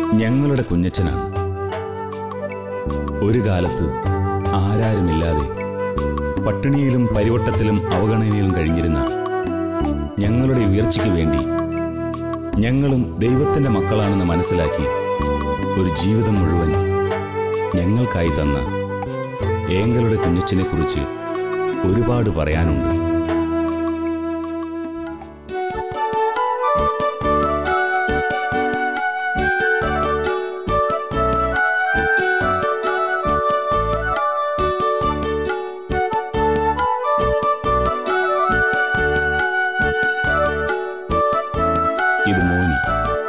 ഞങ്ങളുടെ കുഞ്ഞച്ചനാണ് ഒരു കാലത്ത് ആരാരുമില്ലാതെ പട്ടിണിയിലും പരിവട്ടത്തിലും അവഗണനയിലും കഴിഞ്ഞിരുന്ന ഞങ്ങളുടെ ഉയർച്ചയ്ക്ക് വേണ്ടി ഞങ്ങളും ദൈവത്തിൻ്റെ മക്കളാണെന്ന് മനസ്സിലാക്കി ഒരു ജീവിതം മുഴുവൻ ഞങ്ങൾക്കായി തന്ന ഏങ്ങളുടെ കുഞ്ഞച്ചനെ കുറിച്ച് ഒരുപാട് പറയാനുണ്ട് ഇത് മോനി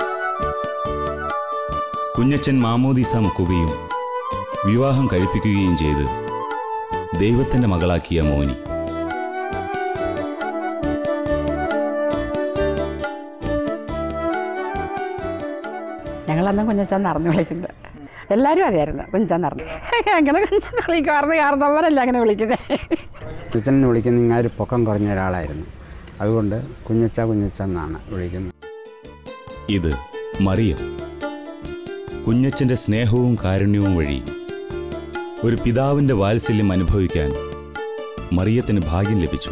കുഞ്ഞച്ചൻ മാമോദീസ മുക്കുകയും വിവാഹം കഴിപ്പിക്കുകയും ചെയ്ത് ദൈവത്തിന്റെ മകളാക്കിയ മോനി ഞങ്ങളന്ന് കുഞ്ഞച്ചാന്ന് അറിഞ്ഞു വിളിക്കുന്നത് എല്ലാവരും അറിയായിരുന്നു കുഞ്ഞച്ചാന്ന് അറിഞ്ഞു അങ്ങനെ കുഞ്ഞച്ചാന്ന് വിളിക്കുമായിരുന്നു കാരണവരല്ല അങ്ങനെ വിളിക്കുന്നത് കുഞ്ഞച്ചനെ വിളിക്കുന്ന ഇങ്ങനെ പൊക്കം കുറഞ്ഞ ഒരാളായിരുന്നു അതുകൊണ്ട് കുഞ്ഞച്ച കുഞ്ഞച്ച എന്നാണ് വിളിക്കുന്നത് ഇത് മറിയം കുഞ്ഞച്ചന്റെ സ്നേഹവും കാരുണ്യവും വഴി ഒരു പിതാവിന്റെ വാത്സല്യം അനുഭവിക്കാൻ മറിയത്തിന് ഭാഗ്യം ലഭിച്ചു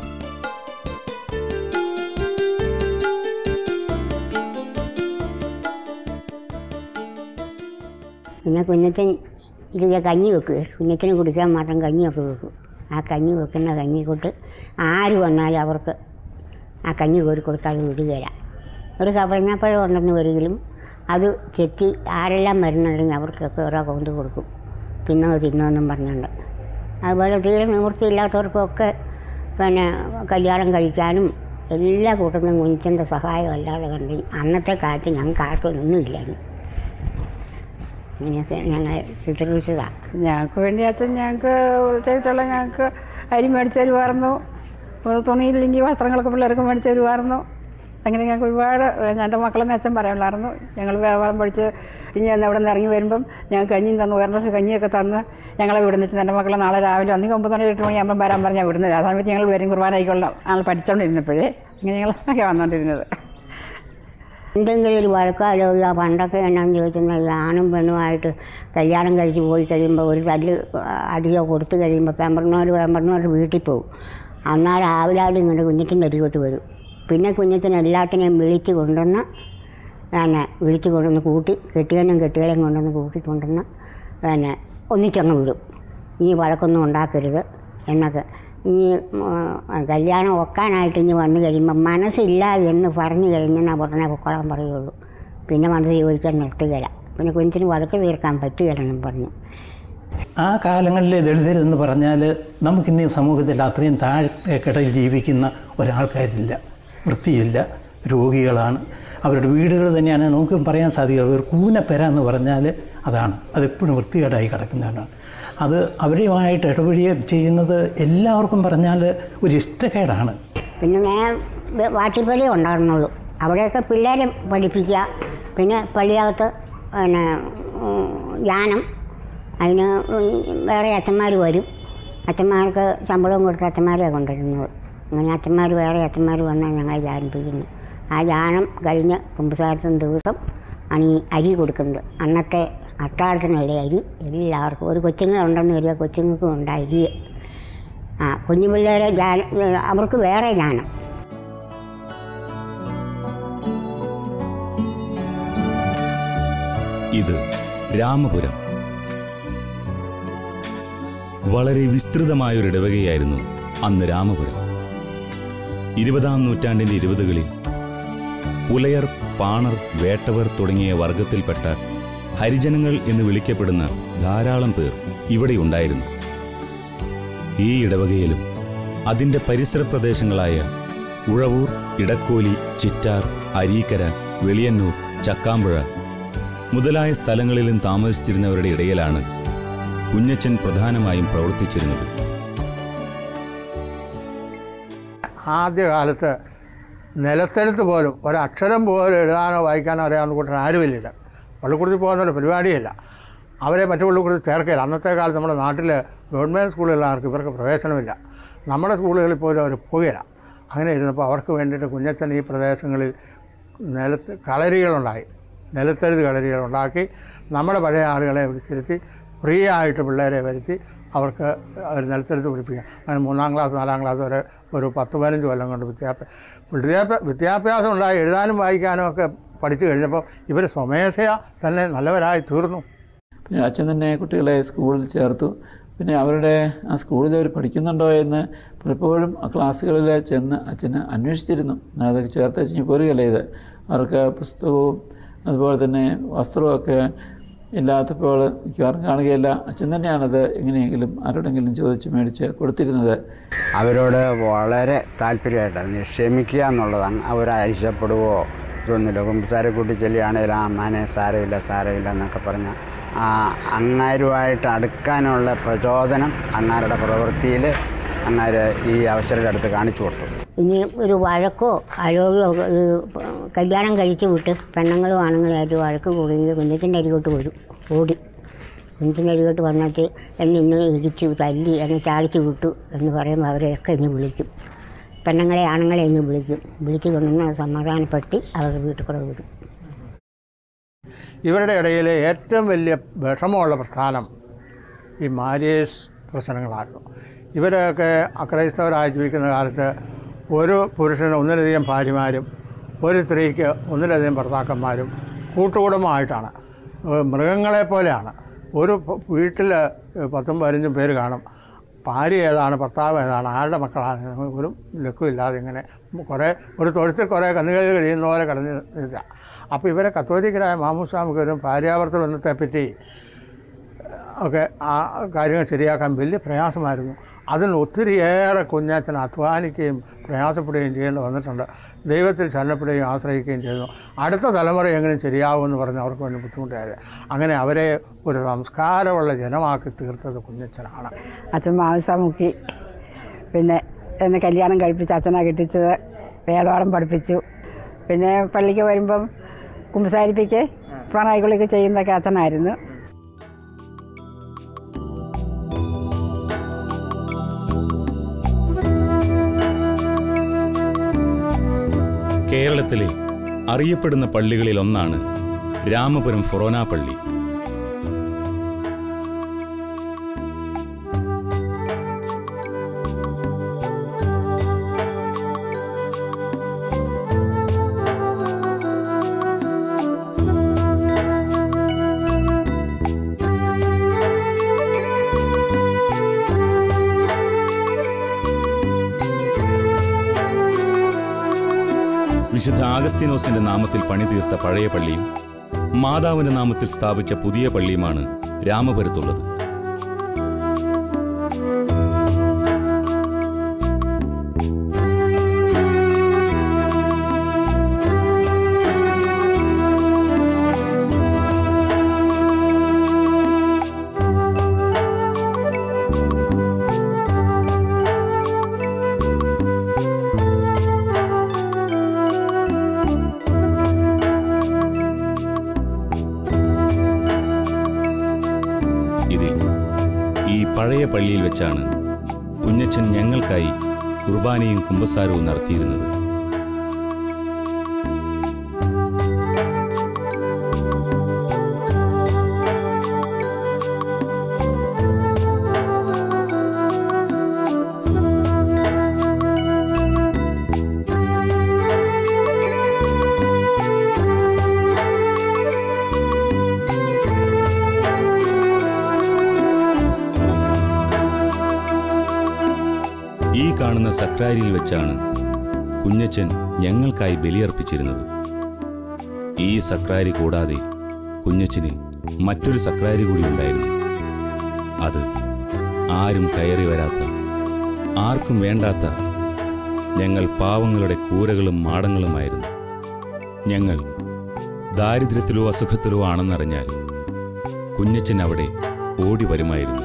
പിന്നെ കുഞ്ഞച്ചൻ ഇതിലെ കഞ്ഞി വെക്കുക കുഞ്ഞച്ചന് കുടിക്കാൻ മാത്രം കഞ്ഞിയൊക്കെ വെക്കും ആ കഞ്ഞി വെക്കുന്ന കഞ്ഞി കൊണ്ട് ആര് വന്നാലും അവർക്ക് ആ കഞ്ഞി കോരി കൊടുക്കാതെ വിടുകയില്ല ഒരു കപ്പങ്ങാപ്പഴം ഉണ്ടെന്ന് വരികിലും അത് ചെത്തി ആരെല്ലാം വരുന്നുണ്ടെങ്കിൽ അവർക്കൊക്കെ ഓരോ കൊണ്ട് കൊടുക്കും തിന്നോ തിന്നോന്നും പറഞ്ഞുകൊണ്ട് അതുപോലെ തീരെ നിവൃത്തിയില്ലാത്തവർക്കൊക്കെ പിന്നെ കല്യാണം കഴിക്കാനും എല്ലാ കൂട്ടത്തിനും കുഞ്ഞച്ചൻ്റെ സഹായം അല്ലാതെ കണ്ട് അന്നത്തെ കാലത്ത് ഞങ്ങൾക്ക് ആർക്കൊന്നും ഇല്ലായിരുന്നു ഇങ്ങനെയൊക്കെ ഞങ്ങൾ ശുശ്രൂഷിച്ചതാണ് ഞങ്ങൾക്ക് വേണ്ടി അച്ഛൻ ഞങ്ങൾക്ക് ചെയ്തിട്ടുള്ള ഞങ്ങൾക്ക് അരി മേടിച്ച് തരുമായിരുന്നു ഇപ്പോൾ തുണിയില്ലെങ്കിൽ വസ്ത്രങ്ങളൊക്കെ പിള്ളേർക്ക് മേടിച്ച് തരുമായിരുന്നു അങ്ങനെ ഞങ്ങൾക്ക് ഒരുപാട് എൻ്റെ മക്കളെന്ന് അച്ഛൻ പറയാനുള്ളായിരുന്നു ഞങ്ങൾ വ്യാപാരം പഠിച്ച് ഇനി എന്ന് അവിടെ നിന്ന് ഇറങ്ങി വരുമ്പം ഞങ്ങൾക്ക് കഞ്ഞിയും തന്നു ഉയർന്ന കഞ്ഞിയൊക്കെ തന്ന് ഞങ്ങളെ വിടുന്നിച്ച് എൻ്റെ മക്കളെ നാളെ രാവിലെ അന്ന് ഒമ്പത് മണി എട്ട് മണിയാകുമ്പോൾ വരാൻ പറഞ്ഞാൽ വിടുന്നത് ആ സമയത്ത് ഞങ്ങൾ വരും കുർബാനയ്ക്കുള്ള ആൾ പഠിച്ചുകൊണ്ടിരുന്നപ്പോഴേ ഇങ്ങനെ ഞങ്ങളൊക്കെ വന്നുകൊണ്ടിരുന്നത് എന്തെങ്കിലും ഒരു വഴക്കാലോ ഇല്ല പണ്ടൊക്കെ എന്നാന്ന് ചോദിച്ചാൽ ഈ ആണും പെണ്ണുമായിട്ട് കല്യാണം കഴിച്ച് പോയി കഴിയുമ്പോൾ ഒരു തല്ല് അടിയോ കൊടുത്തു കഴിയുമ്പോൾ പെമ്പറിനോട് പെമ്പറിനോട് വീട്ടിൽ പോകും എന്നാൽ രാവിലെ ഇങ്ങനെ കുഞ്ഞത്തിന് അരികൊട്ട് വരും പിന്നെ കുഞ്ഞത്തിന് എല്ലാത്തിനെയും വിളിച്ച് കൊണ്ടുവന്ന് പിന്നെ വിളിച്ച് കൊണ്ടുവന്ന് കൂട്ടി കെട്ടിയനും കെട്ടികളെയും കൊണ്ടുവന്ന് കൂട്ടി കൊണ്ടുവന്ന് പിന്നെ ഒന്നിച്ചങ്ങ് വിടും ഇനി വഴക്കൊന്നും ഉണ്ടാക്കരുത് എന്നൊക്കെ ഈ ഉം, കല്യാണം ഒക്കാനായിട്ട് ഇനി വന്നു കഴിയുമ്പോൾ മനസ്സില്ല എന്ന് പറഞ്ഞു കഴിഞ്ഞാൽ ഉടനെ പൊക്കോളാൻ പറയുള്ളൂ പിന്നെ മനസ്സ് ചോദിക്കാൻ നിർത്തുകയില്ല പിന്നെ കുഞ്ഞിന് വഴക്ക് തീർക്കാൻ പറ്റുകയില്ലെന്നും പറഞ്ഞു ആ കാലങ്ങളിലെ ദളിതരെന്ന് പറഞ്ഞാൽ നമുക്കിന്ന് ഈ സമൂഹത്തിൽ അത്രയും താഴെക്കിടയിൽ ജീവിക്കുന്ന ഒരാൾക്കാരില്ല വൃത്തിയില്ല രോഗികളാണ് അവരുടെ വീടുകൾ തന്നെയാണ് നമുക്ക് പറയാൻ സാധിക്കുക ഒരു കൂനപ്പെര എന്ന് പറഞ്ഞാൽ അതാണ് അതെപ്പോഴും വൃത്തികേടായി കിടക്കുന്നതാണ് അത് അവരുമായിട്ട് ഇടപെടുകയും ചെയ്യുന്നത് എല്ലാവർക്കും പറഞ്ഞാൽ ഒരു ഇഷ്ടക്കേടാണ് പിന്നെ ഞാൻ വ- വാട്ടിപ്പള്ളി ഉണ്ടായിരുന്നുള്ളൂ അവിടെയൊക്കെ പിള്ളേരെ പഠിപ്പിക്കുക പിന്നെ പള്ളിയകത്ത് പിന്നെ ഉം, ധ്യാനം അതിന് ഉം, വേറെ അച്ഛന്മാർ വരും അച്ഛന്മാർക്ക് ശമ്പളവും കൊടുത്ത് അച്ഛന്മാരെയാണ് കൊണ്ടുവരുന്നത് അങ്ങനെ അച്ഛന്മാർ വേറെ അച്ഛന്മാർ വന്നാൽ ഞങ്ങളെ ധ്യാനിപ്പിക്കുന്നു ആ ധ്യാനം കഴിഞ്ഞ് കുമ്പസാരത്തിന് ദിവസം ആണ് ഈ അരി കൊടുക്കുന്നത് അന്നത്തെ അത്താഴത്തിനുള്ള അരി എല്ലാവർക്കും ഒരു കൊച്ചുങ്ങളുണ്ടെന്ന് വരിക കൊച്ചുങ്ങൾക്കും ഉണ്ട് അരി ആ കുഞ്ഞു പിള്ളേരെ ധ്യാനം അവർക്ക് വേറെ ധ്യാനം ഇത് രാമപുരം വളരെ വിസ്തൃതമായൊരു ഇടവകയായിരുന്നു അന്ന് രാമപുരം ഇരുപതാം നൂറ്റാണ്ടിന്റെ ഇരുപതുകളിൽ പുലയർ പാണർ വേട്ടവർ തുടങ്ങിയ വർഗത്തിൽപ്പെട്ട ഹരിജനങ്ങൾ എന്ന് വിളിക്കപ്പെടുന്ന ധാരാളം പേർ ഇവിടെ ഉണ്ടായിരുന്നു ഈ ഇടവകയിലും അതിന്റെ പരിസര പ്രദേശങ്ങളായ ഉഴവൂർ ഇടക്കോലി ചിറ്റാർ അരീക്കര വെളിയന്നൂർ ചക്കാമ്പുഴ മുതലായ സ്ഥലങ്ങളിലും താമസിച്ചിരുന്നവരുടെ ഇടയിലാണ് കുഞ്ഞച്ചൻ പ്രധാനമായും പ്രവർത്തിച്ചിരുന്നത് ആദ്യകാലത്ത് നിലത്തെഴുത്ത് പോലും ഒരക്ഷരം പോലും എഴുതാനോ വായിക്കാനോ അറിയാവുന്ന കൂട്ടർ ആരുമില്ല പള്ളിക്കൂടത്തിൽ പോകുന്നൊരു പരിപാടിയില്ല അവരെ മറ്റു പള്ളിക്കൂടത്തിൽ ചേർക്കില്ല അന്നത്തെ കാലത്ത് നമ്മുടെ നാട്ടിൽ ഗവൺമെൻറ് സ്കൂളുകളിലാർക്ക് ഇവർക്ക് പ്രവേശനമില്ല നമ്മുടെ സ്കൂളുകളിൽ പോലും അവർ പോകില്ല അങ്ങനെ ഇരുന്നപ്പോൾ അവർക്ക് വേണ്ടിയിട്ട് കുഞ്ഞച്ചൻ ഈ പ്രദേശങ്ങളിൽ നിലത്ത് കളരികളുണ്ടായി നിലത്തെഴുതി കളരികൾ ഉണ്ടാക്കി നമ്മുടെ പഴയ ആളുകളെ വിളിച്ചിരുത്തി ഫ്രീ ആയിട്ട് പിള്ളേരെ വരുത്തി അവർക്ക് ഒരു നിലത്തെഴുത്ത് പഠിപ്പിക്കാം അങ്ങനെ മൂന്നാം ക്ലാസ് നാലാം ക്ലാസ് വരെ ഒരു പത്ത് പതിനഞ്ച് കൊല്ലം കൊണ്ട് വിദ്യാഭ്യാസം വിദ്യാഭ്യാ വിദ്യാഭ്യാസം ഉണ്ടായി എഴുതാനും വായിക്കാനും ഒക്കെ പഠിച്ചു കഴിഞ്ഞപ്പോൾ ഇവർ സ്വമേധയാ തന്നെ നല്ലവരായി തീർന്നു പിന്നെ അച്ഛൻ തന്നെ കുട്ടികളെ സ്കൂളിൽ ചേർത്തു പിന്നെ അവരുടെ ആ സ്കൂളിൽ അവർ പഠിക്കുന്നുണ്ടോ എന്ന് പലപ്പോഴും ആ ക്ലാസ്സുകളിൽ ചെന്ന് അച്ഛന് അന്വേഷിച്ചിരുന്നു അതൊക്കെ ചേർത്ത് വെച്ച് പോരുകയല്ല ഇത് അവർക്ക് പുസ്തകവും അതുപോലെ തന്നെ വസ്ത്രമൊക്കെ ഇല്ലാത്തപ്പോൾ മിക്കവാറും കാണുകയില്ല അച്ഛൻ തന്നെയാണത് എങ്ങനെയെങ്കിലും ആരോടെങ്കിലും ചോദിച്ച് മേടിച്ച് കൊടുത്തിരുന്നത് അവരോട് വളരെ താല്പര്യമായിട്ടായിരുന്നു ക്ഷമിക്കുക എന്നുള്ളതാണ് അവർ അരിശപ്പെടുവോ ഇതൊന്നുമില്ല കുമ്പസാരെ കൂട്ടി ചെല്ലുകയാണെങ്കിൽ ആ അമ്മാനെ സാരമില്ല സാരമില്ല എന്നൊക്കെ പറഞ്ഞ ആ അങ്ങാരുമായിട്ട് അടുക്കാനുള്ള പ്രചോദനം അങ്ങാരുടെ പ്രവൃത്തിയിൽ അങ്ങാര് ഈ അവസരയുടെ അടുത്ത് കാണിച്ചു കൊടുത്തു ഇനി ഒരു വഴക്കോ അരോഗ്യമോ ഈ കല്യാണം കഴിച്ച് വിട്ട് പെണ്ണുങ്ങളും ആണുങ്ങളായിട്ട് വഴക്ക് കൂടിയെങ്കിൽ കുഞ്ഞത്തിൻ്റെ അരികോട്ട് വരും ഓടി കുഞ്ഞത്തിൻ്റെ അരികോട്ട് വന്നിട്ട് എന്നെ ഇന്ന് ഇടിച്ചു തല്ലി എന്നെ ചാടിച്ചു വിട്ടു എന്ന് പറയുമ്പോൾ അവരെയൊക്കെ ഇന്ന് വിളിക്കും പെണ്ണുങ്ങളെ ആണുങ്ങളെ ഇന്ന് വിളിക്കും വിളിച്ച് കൊണ്ടുവന്ന് സമാധാനപ്പെടുത്തി അവരുടെ വീട്ടിൽ കൂടെ വിടും ഇവരുടെ ഇടയിൽ ഏറ്റവും വലിയ വിഷമമുള്ള പ്രസ്ഥാനം ഈ മാര്യേജ് പ്രശ്നങ്ങളായിരുന്നു ഇവരൊക്കെ അക്രൈസ്തവരായി ജീവിക്കുന്ന കാലത്ത് ഒരു പുരുഷന് ഒന്നിലധികം ഭാര്യമാരും ഒരു സ്ത്രീക്ക് ഒന്നിലധികം ഭർത്താക്കന്മാരും കൂട്ടുകുടുംബമായിട്ടാണ് ഏഹ് മൃഗങ്ങളെ പോലെയാണ് ഒരു വീട്ടിൽ പത്തും പതിനഞ്ചും പേര് കാണും ഭാര്യ ഏതാണ് ഭർത്താവ് ഏതാണ് ആരുടെ മക്കളാണ് എന്ന് ഒരു ലക്കുമില്ലാതെ ഇങ്ങനെ കുറേ ഒരു തൊഴുത്തിൽ കുറേ കന്നുകളിൽ കഴിയുന്ന പോലെ കടന്നു നിൽക്കുക അപ്പോൾ ഇവരെ കത്തോലിക്കരായ മാമൂസാമുഖരും ഭാര്യാഭർത്തൃ ബന്ധത്തെപ്പറ്റി ഒക്കെ ആ കാര്യങ്ങൾ ശരിയാക്കാൻ വലിയ പ്രയാസമായിരുന്നു അതിന് ഒത്തിരിയേറെ കുഞ്ഞാച്ചൻ അധ്വാനിക്കുകയും പ്രയാസപ്പെടുകയും ചെയ്യേണ്ടി വന്നിട്ടുണ്ട് ദൈവത്തിൽ ശരണപ്പെടുകയും ആശ്രയിക്കുകയും ചെയ്തു അടുത്ത തലമുറ എങ്ങനെ ശരിയാവുമെന്ന് പറഞ്ഞ് അവർക്ക് വേണ്ടി ബുദ്ധിമുട്ടായത് അങ്ങനെ അവരെ ഒരു സംസ്കാരമുള്ള ജനമാക്കി തീർത്തത് കുഞ്ഞച്ചനാണ് അച്ഛൻ മാംസം മുക്കി പിന്നെ എന്നെ കല്യാണം കഴിപ്പിച്ച് അച്ഛനാ കെട്ടിച്ചത് വേദപാഠം പഠിപ്പിച്ചു പിന്നെ പള്ളിക്ക് വരുമ്പം കുമ്പസാരിപ്പിക്ക് പ്രണായികളൊക്കെ ചെയ്യുന്നതൊക്കെ അച്ഛനായിരുന്നു കേരളത്തിലെ അറിയപ്പെടുന്ന പള്ളികളിൽ ഒന്നാണ് രാമപുരം ഫൊറോന പള്ളി വിശുദ്ധ ആഗസ്തീനോസിന്റെ നാമത്തിൽ പണിതീർത്ത പഴയ പള്ളിയും മാതാവിന്റെ നാമത്തിൽ സ്ഥാപിച്ച പുതിയ പള്ളിയുമാണ് രാമപുരത്തുള്ളത് ഇതിൽ ഈ പഴയ പള്ളിയിൽ വെച്ചാണ് കുഞ്ഞച്ചൻ ഞങ്ങൾക്കായി കുർബാനയും കുമ്പസാരവും നടത്തിയിരുന്നത് ഈ കാണുന്ന സക്രാരിയിൽ വെച്ചാണ് കുഞ്ഞച്ചൻ ഞങ്ങൾക്കായി ബലിയർപ്പിച്ചിരുന്നത് ഈ സക്രാരി കൂടാതെ കുഞ്ഞച്ചന് മറ്റൊരു സക്രാരി കൂടി ഉണ്ടായിരുന്നു അത് ആരും കയറി വരാത്ത ആർക്കും വേണ്ടാത്ത ഞങ്ങൾ പാവങ്ങളുടെ കൂരകളും മാടങ്ങളുമായിരുന്നു ഞങ്ങൾ ദാരിദ്ര്യത്തിലോ അസുഖത്തിലോ ആണെന്നറിഞ്ഞാൽ കുഞ്ഞച്ചൻ അവിടെ ഓടി വരുമായിരുന്നു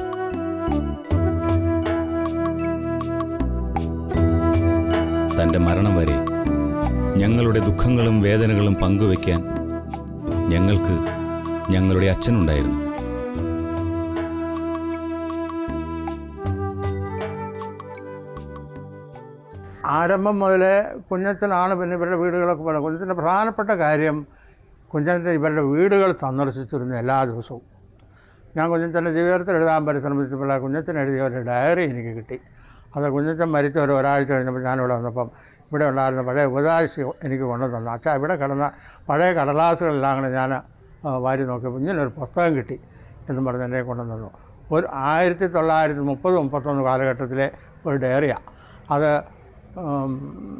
തൻ്റെ മരണം വരെ ഞങ്ങളുടെ ദുഃഖങ്ങളും വേദനകളും പങ്കുവയ്ക്കാൻ ഞങ്ങൾക്ക് ഞങ്ങളുടെ അച്ഛനുണ്ടായിരുന്നു ആരംഭം മുതലേ കുഞ്ഞച്ചനാണ് പിന്നെ ഇവരുടെ വീടുകളൊക്കെ പറയുന്നത് കുഞ്ഞച്ചൻ്റെ പ്രധാനപ്പെട്ട കാര്യം കുഞ്ഞച്ചൻ ഇവരുടെ വീടുകൾ സന്ദർശിച്ചിരുന്നു എല്ലാ ദിവസവും ഞാൻ കുഞ്ഞച്ചൻ്റെ ജീവിതത്തിൽ എഴുതാൻ പരിശ്രമിച്ചപ്പോൾ കുഞ്ഞച്ചൻ എഴുതിയ ഒരു ഡയറി എനിക്ക് കിട്ടി അത് കുഞ്ഞച്ചൻ മരിച്ച ഒരു ഒരാഴ്ച കഴിഞ്ഞപ്പോൾ ഞാനിവിടെ വന്നപ്പം ഇവിടെ ഉണ്ടായിരുന്ന പഴയ ഉപദേശി എനിക്ക് കൊണ്ടു തന്നു അച്ഛാ ഇവിടെ കിടന്ന പഴയ കടലാസുകളെല്ലാം കൂടെ ഞാൻ ആ, വാരി നോക്കിയപ്പോൾ ഇങ്ങനൊരു പുസ്തകം കിട്ടി എന്നും പറഞ്ഞ് എന്നെ കൊണ്ടു തന്നു ഒരു ആയിരത്തി തൊള്ളായിരത്തി മുപ്പത് മുപ്പത്തൊന്ന് കാലഘട്ടത്തിലെ ഒരു ഡയറിയാണ് അത് ഉം,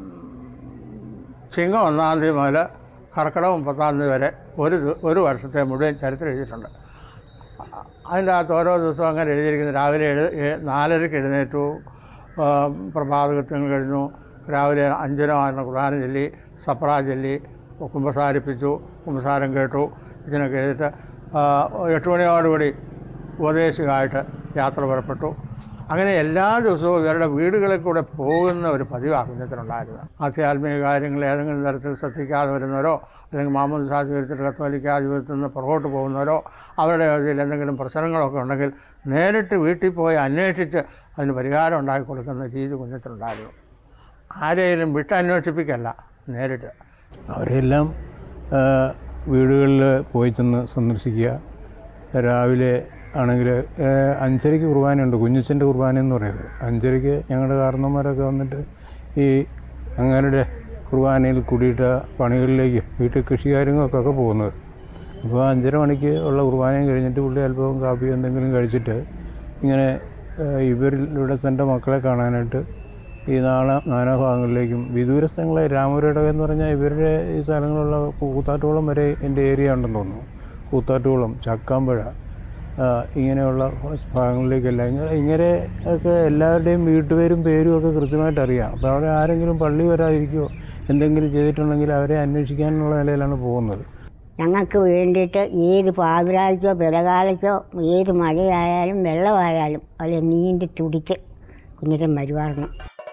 ചിങ്ങം ഒന്നാം തീയതി മുതൽ കർക്കിടകം മുപ്പത്താം തീയതി വരെ ഒരു ദി- ഒരു വർഷത്തെ മുഴുവൻ ചരിത്രം എഴുതിയിട്ടുണ്ട് അ- അതിൻ്റെ അകത്ത് ഓരോ ദിവസവും അങ്ങനെ എഴുതിയിരിക്കുന്നത് രാവിലെ എഴു ഏ- നാലരയ്ക്ക് എഴുന്നേറ്റു ആ, പ്രഭാതകൃത്യങ്ങൾ കഴിഞ്ഞു രാവിലെ അഞ്ചിനാണ് ഖുർആൻ ചൊല്ലി സപ്ര ചൊല്ലി കുമ്പസാരിപ്പിച്ചു കുമ്പസാരം കേട്ടു ഇതിനൊക്കെ എഴുതിയിട്ട് ആ, എട്ട് മണിയോടുകൂടി ഉപദേശികമായിട്ട് യാത്ര പുറപ്പെട്ടു അങ്ങനെ എല്ലാ ദിവസവും ഇവരുടെ വീടുകളിൽ കൂടെ പോകുന്ന ഒരു പതിവാണ് കുഞ്ഞത്തിനുണ്ടായിരുന്നത് ആധ്യാത്മിക കാര്യങ്ങൾ ഏതെങ്കിലും തരത്തിൽ ശ്രദ്ധിക്കാതെ വരുന്നവരോ അല്ലെങ്കിൽ മാമൂൽ സാഹചര്യത്തിൽ കത്തോലിക്ക ജീവിതത്തിൽ നിന്ന് പുറകോട്ട് പോകുന്നവരോ അവരുടെ ഇതിൽ എന്തെങ്കിലും പ്രശ്നങ്ങളൊക്കെ ഉണ്ടെങ്കിൽ നേരിട്ട് വീട്ടിൽ പോയി അന്വേഷിച്ച് അതിന് പരിഹാരം ഉണ്ടാക്കി കൊടുക്കുന്ന രീതി കുഞ്ഞത്തിനുണ്ടായിരുന്നു ആരെയും വിട്ടന്വേഷിപ്പിക്കല്ല നേരിട്ട് അവരെല്ലാം ആ, വീടുകളിൽ പോയി ചെന്ന് സന്ദർശിക്കുക രാവിലെ ആണെങ്കിൽ അഞ്ചരയ്ക്ക് കുർബാനയുണ്ട് കുഞ്ഞച്ചൻ്റെ കുർബാന എന്ന് പറയുന്നത് അഞ്ചരയ്ക്ക് ഞങ്ങളുടെ കാരണന്മാരൊക്കെ വന്നിട്ട് ഈ അങ്ങരുടെ കുർബാനയിൽ കൂടിയിട്ട് പണികളിലേക്ക് വീട്ടിൽ കൃഷി കാര്യങ്ങൾക്കൊക്കെ പോകുന്നത് അപ്പോൾ അഞ്ചര മണിക്ക് ഉള്ള കുർബാനയും കഴിഞ്ഞിട്ട് പുള്ളി അല്പം കാപ്പി എന്തെങ്കിലും കഴിച്ചിട്ട് ഇങ്ങനെ ആ, ഇവരിലൂടെ തൻ്റെ മക്കളെ കാണാനായിട്ട് ഈ നാളെ നാനാഭാഗങ്ങളിലേക്കും വിദൂര സ്ഥലങ്ങളെ രാമപുരടകം എന്ന് പറഞ്ഞാൽ ഇവരുടെ ഈ സ്ഥലങ്ങളുള്ള കൂത്താട്ടുകുളം വരെ എൻ്റെ ഏരിയ ഉണ്ടെന്ന് തോന്നുന്നു കൂത്താട്ടുകുളം ചക്കാമ്പഴ ആ, ഇങ്ങനെയുള്ള ഭാഗങ്ങളിലേക്കെല്ലാം ഇങ്ങനെ ഇങ്ങനെ ഒക്കെ എല്ലാവരുടെയും വീട്ടുപേരും പേരും ഒക്കെ കൃത്യമായിട്ട് അറിയാം അപ്പോൾ അവിടെ ആരെങ്കിലും പള്ളി വരാതിരിക്കുമോ എന്തെങ്കിലും ചെയ്തിട്ടുണ്ടെങ്കിൽ അവരെ അന്വേഷിക്കാനുള്ള നിലയിലാണ് പോകുന്നത് ഞങ്ങൾക്ക് വേണ്ടിയിട്ട് ഏത് പാതിരാഴ്ചയോ പിറകാലത്തോ ഏത് മഴയായാലും വെള്ളമായാലും അതിൽ നീന്തി തുടിച്ച് കുഞ്ഞിട്ടൻ വരുവായിരുന്നു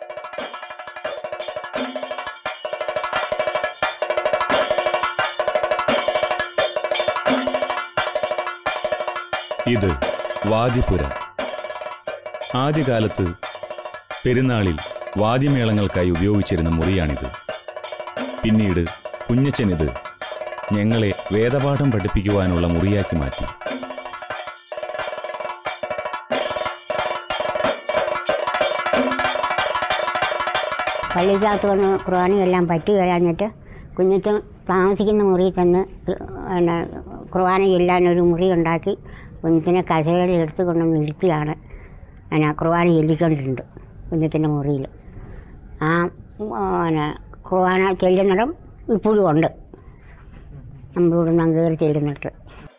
ഇത് വാദിപുര ആദ്യകാലത്ത് പെരുന്നാളിൽ വാദ്യമേളങ്ങൾക്കായി ഉപയോഗിച്ചിരുന്ന മുറിയാണിത് പിന്നീട് കുഞ്ഞച്ചൻ ഇത് ഞങ്ങളെ വേദപാഠം പഠിപ്പിക്കുവാനുള്ള മുറിയാക്കി മാറ്റി പള്ളിക്കകത്ത് വന്ന് കുർബാനയെല്ലാം പറ്റി കഴിഞ്ഞിട്ട് കുഞ്ഞച്ചൻ താമസിക്കുന്ന മുറിയിൽ ചെന്ന് പിന്നെ കുർബാന ചെല്ലാനൊരു മുറി ഉണ്ടാക്കി കുഞ്ഞത്തിനെ കസേരയിൽ എടുത്ത് കൊണ്ടുവന്ന് ഇരുത്തിയാണ് പിന്നെ കുർബാന ചെല്ലിക്കൊണ്ടിട്ടുണ്ട് കുഞ്ഞത്തിൻ്റെ മുറിയിൽ ആ പിന്നെ കുർബാന ചെല്ലുന്നിടം ഇപ്പോഴും ഉണ്ട് നമ്മളോട് നിന്ന് കയറി ചെല്ലുന്നിട്ട്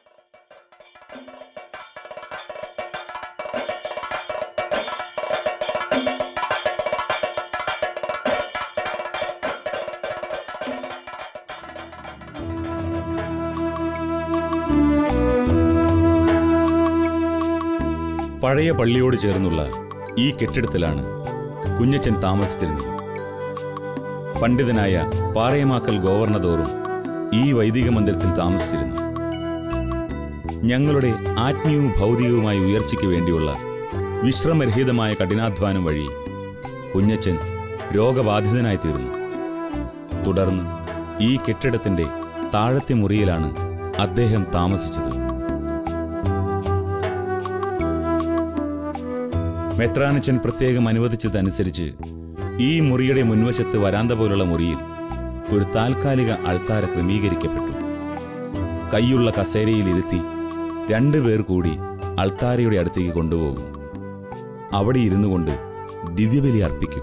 പഴയ പള്ളിയോട് ചേർന്നുള്ള ഈ കെട്ടിടത്തിലാണ് കുഞ്ഞച്ചൻ താമസിച്ചിരുന്നത് പണ്ഡിതനായ പാറയമാക്കൽ ഗവർണതോറും ഈ വൈദിക മന്ദിരത്തിൽ താമസിച്ചിരുന്നു ഞങ്ങളുടെ ആത്മീയവും ഭൗതികവുമായ ഉയർച്ചയ്ക്ക് വേണ്ടിയുള്ള വിശ്രമരഹിതമായ കഠിനാധ്വാനം വഴി കുഞ്ഞച്ചൻ രോഗബാധിതനായി തീർന്നു തുടർന്ന് ഈ കെട്ടിടത്തിന്റെ താഴത്തെ മുറിയിലാണ് അദ്ദേഹം താമസിച്ചത് മെത്രാനച്ചൻ പ്രത്യേകം അനുവദിച്ചതനുസരിച്ച് ഈ മുറിയുടെ മുൻവശത്ത് വരാന്ത പോലുള്ള മുറിയിൽ ഒരു താൽക്കാലിക അൾത്താര ക്രമീകരിക്കപ്പെട്ടു കൈയുള്ള കസേരയിലിരുത്തി രണ്ടുപേർ കൂടി അൾത്താരയുടെ അടുത്തേക്ക് കൊണ്ടുപോകും അവിടെ ഇരുന്നു കൊണ്ട് ദിവ്യബലി അർപ്പിക്കും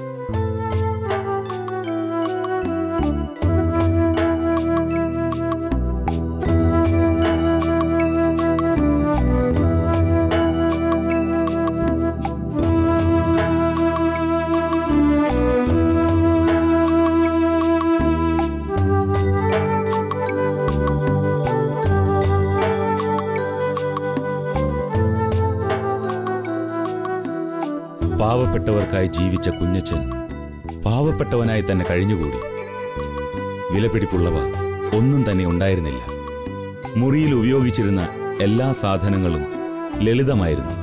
പാവപ്പെട്ടവർക്കായി ജീവിച്ച കുഞ്ഞച്ചൻ പാവപ്പെട്ടവനായി തന്നെ കഴിഞ്ഞുകൂടി വിലപിടിപ്പുള്ളവ ഒന്നും തന്നെ ഉണ്ടായിരുന്നില്ല മുറിയിൽ ഉപയോഗിച്ചിരുന്ന എല്ലാ സാധനങ്ങളും ലളിതമായിരുന്നു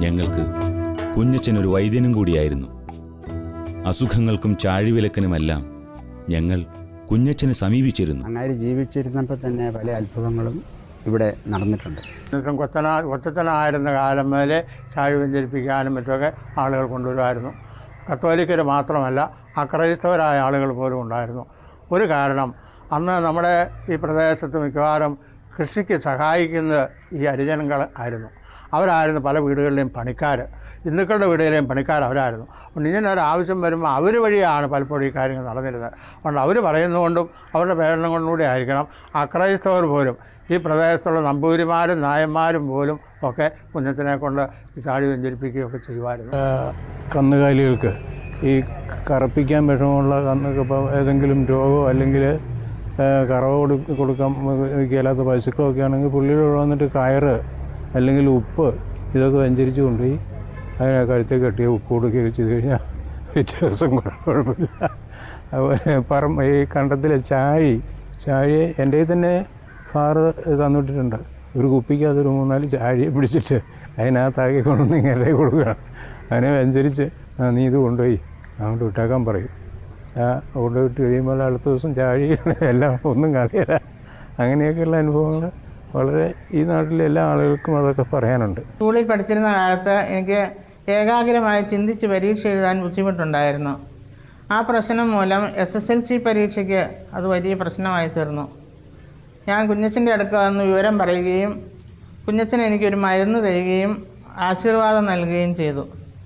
ഞങ്ങൾക്ക് കുഞ്ഞച്ചൻ ഒരു വൈദ്യനും കൂടിയായിരുന്നു അസുഖങ്ങൾക്കും ചാഴിവിലക്കനുമെല്ലാം ഞങ്ങൾ കുഞ്ഞച്ചനെ സമീപിച്ചിരുന്നു അങ്ങനെ ജീവിച്ചിരുന്നപ്പോൾ തന്നെ പല അത്ഭുതങ്ങളും ഇവിടെ നടന്നിട്ടുണ്ട് എന്നിട്ടും കൊച്ചന കൊച്ചച്ചനായിരുന്ന കാലം മുതലേ ചാഴി വ്യഞ്ചരിപ്പിക്കാനും മറ്റുമൊക്കെ ആളുകൾ കൊണ്ടുവരുമായിരുന്നു കത്തോലിക്കർ മാത്രമല്ല അക്രൈസ്തവരായ ആളുകൾ പോലും ഉണ്ടായിരുന്നു ഒരു കാരണം അന്ന് നമ്മുടെ ഈ പ്രദേശത്ത് മിക്കവാറും കൃഷിക്ക് സഹായിക്കുന്നത് ഈ ഹരിജനങ്ങൾ ആയിരുന്നു അവരായിരുന്നു പല വീടുകളിലെയും പണിക്കാർ ഹിന്ദുക്കളുടെ വീടുകളിലെയും പണിക്കാർ അവരായിരുന്നു അതുകൊണ്ട് ഇങ്ങനെ ഒരു ആവശ്യം വരുമ്പോൾ അവർ വഴിയാണ് പലപ്പോഴും ഈ കാര്യങ്ങൾ നടന്നിരുന്നത് അതുകൊണ്ട് അവർ പറയുന്നതുകൊണ്ടും അവരുടെ പ്രേരണ കൊണ്ടും കൂടി ആയിരിക്കണം അക്രൈസ്തവർ പോലും ഈ പ്രദേശത്തുള്ള നമ്പൂതിരിമാരും നായന്മാരും പോലും ഒക്കെ കുഞ്ഞത്തിനെ കൊണ്ട് ഈ ചാടി വെഞ്ചരിപ്പിക്കുകയൊക്കെ ചെയ്യുമായിരുന്നു കന്നുകാലികൾക്ക് ഈ കറപ്പിക്കാൻ വിഷമമുള്ള കന്നൊക്കെ ഇപ്പോൾ ഏതെങ്കിലും രോഗമോ അല്ലെങ്കിൽ കറവ കൊടു കൊടുക്കാൻ ഇല്ലാത്ത പശുക്കളൊക്കെ ആണെങ്കിൽ പുള്ളിയുടെ കൂടെ വന്നിട്ട് കയറ് അല്ലെങ്കിൽ ഉപ്പ് ഇതൊക്കെ വെഞ്ചരിച്ച് കൊണ്ടുപോയി അതിനെ കഴുത്തിൽ കെട്ടിയ ഉപ്പ് കൊടുക്കുകയൊക്കെ ചെയ്ത് കഴിഞ്ഞാൽ പിറ്റേ ദിവസം കുഴപ്പമില്ല അതുപോലെ പറമ്പ് ഈ കണ്ടത്തിലെ ചാഴി ചാഴി എൻ്റെ കയ്യിൽ തന്നെ ഫാറ് തന്നിട്ടിട്ടുണ്ട് ഒരു കുപ്പിക്ക് അതൊരു മൂന്നാല് ചാഴിയെ പിടിച്ചിട്ട് അതിനകത്താക്കി കൊണ്ടുവന്ന് ഇങ്ങനെ കൊടുക്കണം അതിനെ അനുസരിച്ച് "ആ, നീ ഇത് കൊണ്ടുപോയി അങ്ങോട്ട് വിട്ടേക്കാൻ പറയും ആ കൊണ്ടുപോയിട്ട് കഴിയുമ്പോൾ അടുത്ത ദിവസം ചാഴി എല്ലാം ഒന്നും കാണില്ല അങ്ങനെയൊക്കെയുള്ള അനുഭവങ്ങൾ വളരെ ഈ നാട്ടിലെ എല്ലാ ആളുകൾക്കും അതൊക്കെ പറയാനുണ്ട് സ്കൂളിൽ പഠിച്ചിരുന്ന കാലത്ത് എനിക്ക് ഏകാഗ്രമായി ചിന്തിച്ച് പരീക്ഷ എഴുതാൻ ബുദ്ധിമുട്ടുണ്ടായിരുന്നു ആ പ്രശ്നം മൂലം എസ് എസ് എൽ സി പരീക്ഷയ്ക്ക് അത് വലിയ പ്രശ്നമായി തീർന്നു ഞാൻ കുഞ്ഞച്ചൻ്റെ അടുക്ക വന്ന് വിവരം പറയുകയും കുഞ്ഞച്ചൻ എനിക്കൊരു മരുന്ന് തരികയും ആശീർവാദം നൽകുകയും ചെയ്തു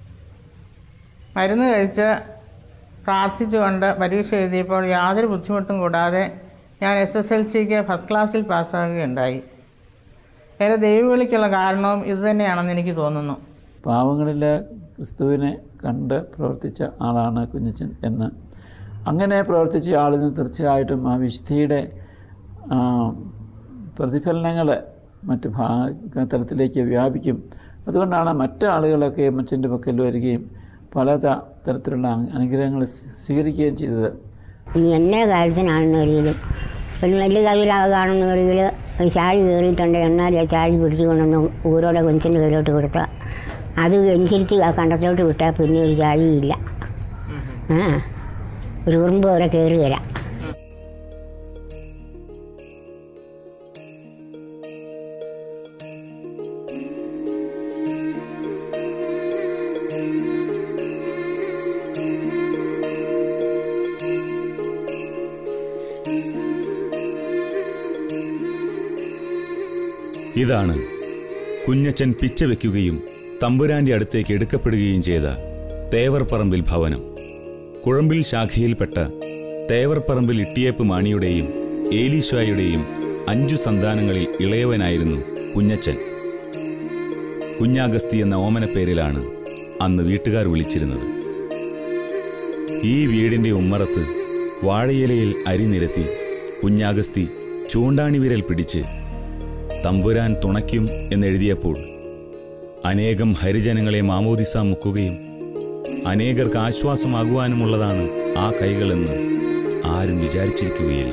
മരുന്ന് കഴിച്ച് പ്രാർത്ഥിച്ചുകൊണ്ട് പരീക്ഷ എഴുതിയപ്പോൾ യാതൊരു ബുദ്ധിമുട്ടും കൂടാതെ ഞാൻ എസ് എസ് എൽ സിക്ക് ഫസ്റ്റ് ക്ലാസ്സിൽ പാസ്സാകുകയുണ്ടായി എൻ്റെ ദൈവവിളിക്കുള്ള കാരണവും ഇതുതന്നെയാണെന്ന് എനിക്ക് തോന്നുന്നു പാവങ്ങളിൽ ക്രിസ്തുവിനെ കണ്ട് പ്രവർത്തിച്ച ആളാണ് കുഞ്ഞച്ചൻ എന്ന് അങ്ങനെ പ്രവർത്തിച്ച ആളിന് തീർച്ചയായിട്ടും ആ വിശുദ്ധിയുടെ പ്രതിഫലനങ്ങൾ മറ്റ് ഭാ തലത്തിലേക്ക് വ്യാപിക്കും അതുകൊണ്ടാണ് മറ്റ് ആളുകളൊക്കെ അമ്മച്ചൻ്റെ പക്കൽ വരികയും പല ത- തരത്തിലുള്ള അ- അനുഗ്രഹങ്ങൾ സ്വീ- സ്വീകരിക്കുകയും ചെയ്തത് ഇനി എന്നെ കാര്യത്തിനാണെന്നൊരിക്കലും ഒരു നെല്ല് കയ്യിലാകുകയാണെന്നൊരിക്കൽ ചാഴി കയറിയിട്ടുണ്ട് എന്നാൽ ആ ചാഴി പിടിച്ചു കൊണ്ടൊന്ന് ഊരോടെ കൊഞ്ചിൻ്റെ കയ്യിലോട്ട് കൊടുത്താൽ അത് അനുസരിച്ച് ആ കണ്ടത്തിലോട്ട് വിട്ടാൽ പിന്നെ ഒരു ചാഴിയില്ല ആ ഒരു ഉറുമ്പ് വരെ കയറി വരാം ഇതാണ് കുഞ്ഞച്ചൻ പിച്ച വെക്കുകയും തമ്പുരാന്റെ അടുത്തേക്ക് എടുക്കപ്പെടുകയും ചെയ്ത തേവർപ്പറമ്പിൽ ഭവനം കുഴമ്പിൽ ശാഖയിൽപ്പെട്ട തേവർപ്പറമ്പിൽ ഇട്ടിയേപ്പ് മാണിയുടെയും ഏലീശായുടെയും അഞ്ചു സന്താനങ്ങളിൽ ഇളയവനായിരുന്നു കുഞ്ഞച്ചൻ കുഞ്ഞാഗസ്തി എന്ന ഓമനപ്പേരിലാണ് അന്ന് വീട്ടുകാർ വിളിച്ചിരുന്നത് ഈ വീടിന്റെ ഉമ്മറത്ത് വാഴയിലയിൽ അരി നിരത്തി കുഞ്ഞാഗസ്തി ചൂണ്ടാണി വിരൽ പിടിച്ച് തമ്പുരാൻ തുണയ്ക്കും എന്നെഴുതിയപ്പോൾ അനേകം ഹരിജനങ്ങളെ മാമോദിസ മുക്കുകയും അനേകർക്ക് ആശ്വാസമാകുവാനുമുള്ളതാണ് ആ കൈകളെന്ന് ആരും വിചാരിച്ചിരിക്കുകയില്ല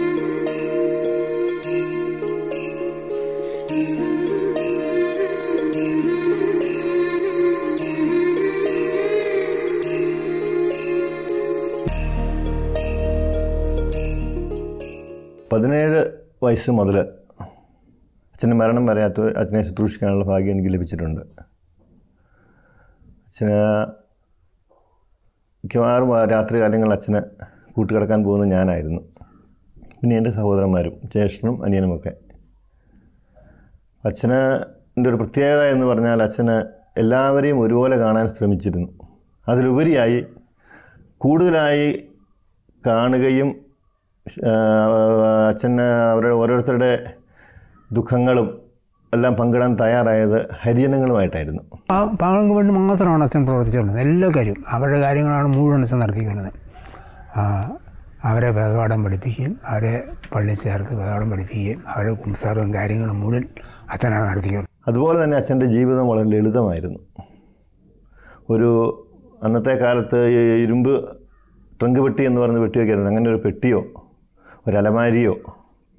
പതിനേഴ് വയസ്സ് മുതൽ അച്ഛൻ്റെ മരണം വരെ അച്ഛ- അച്ഛനെ ശുശ്രൂഷിക്കാനുള്ള ഭാഗ്യം എനിക്ക് ലഭിച്ചിട്ടുണ്ട് അച്ഛന് മിക്കവാറും ആ രാത്രി കാലങ്ങളിൽ അച്ഛന് കൂട്ടുകിടക്കാൻ പോകുന്നത് ഞാനായിരുന്നു പിന്നെ എൻ്റെ സഹോദരന്മാരും ജ്യേഷ്ഠനും അനിയനുമൊക്കെ അച്ഛന് എൻ്റെ ഒരു പ്രത്യേകത എന്ന് പറഞ്ഞാൽ അച്ഛന് എല്ലാവരെയും ഒരുപോലെ കാണാൻ ശ്രമിച്ചിരുന്നു അതിലുപരിയായി കൂടുതലായി കാണുകയും ആ, അച്ഛന് അവരുടെ ഓരോരുത്തരുടെ ദുഃഖങ്ങളും എല്ലാം പങ്കിടാൻ തയ്യാറായത് ഹരിജനങ്ങളുമായിട്ടായിരുന്നു ആ പാവങ്ങൾക്ക് വേണ്ടി മാത്രമാണ് അച്ഛൻ പ്രവർത്തിച്ചുകൊണ്ടിരുന്നത് എല്ലാ കാര്യവും അവരുടെ കാര്യങ്ങളാണ് മുഴുവൻ അച്ഛൻ നടത്തിക്കൊണ്ടത് അവരെ വേദപാഠം പഠിപ്പിക്കുകയും അവരെ പള്ളിയിൽ ചേർത്ത് വേദപാഠം പഠിപ്പിക്കുകയും അവരുടെ കുംസാരവും കാര്യങ്ങളും മുഴുവൻ അച്ഛനാണ് നടത്തിക്കൊണ്ട് അതുപോലെ തന്നെ അച്ഛൻ്റെ ജീവിതം വളരെ ലളിതമായിരുന്നു ഒരു അന്നത്തെ കാലത്ത് ഈ ഇരുമ്പ് ട്രങ്ക് പെട്ടി എന്ന് പറയുന്ന പെട്ടിയൊക്കെ ആയിരുന്നു അങ്ങനെ ഒരു പെട്ടിയോ ഒരു അലമാരിയോ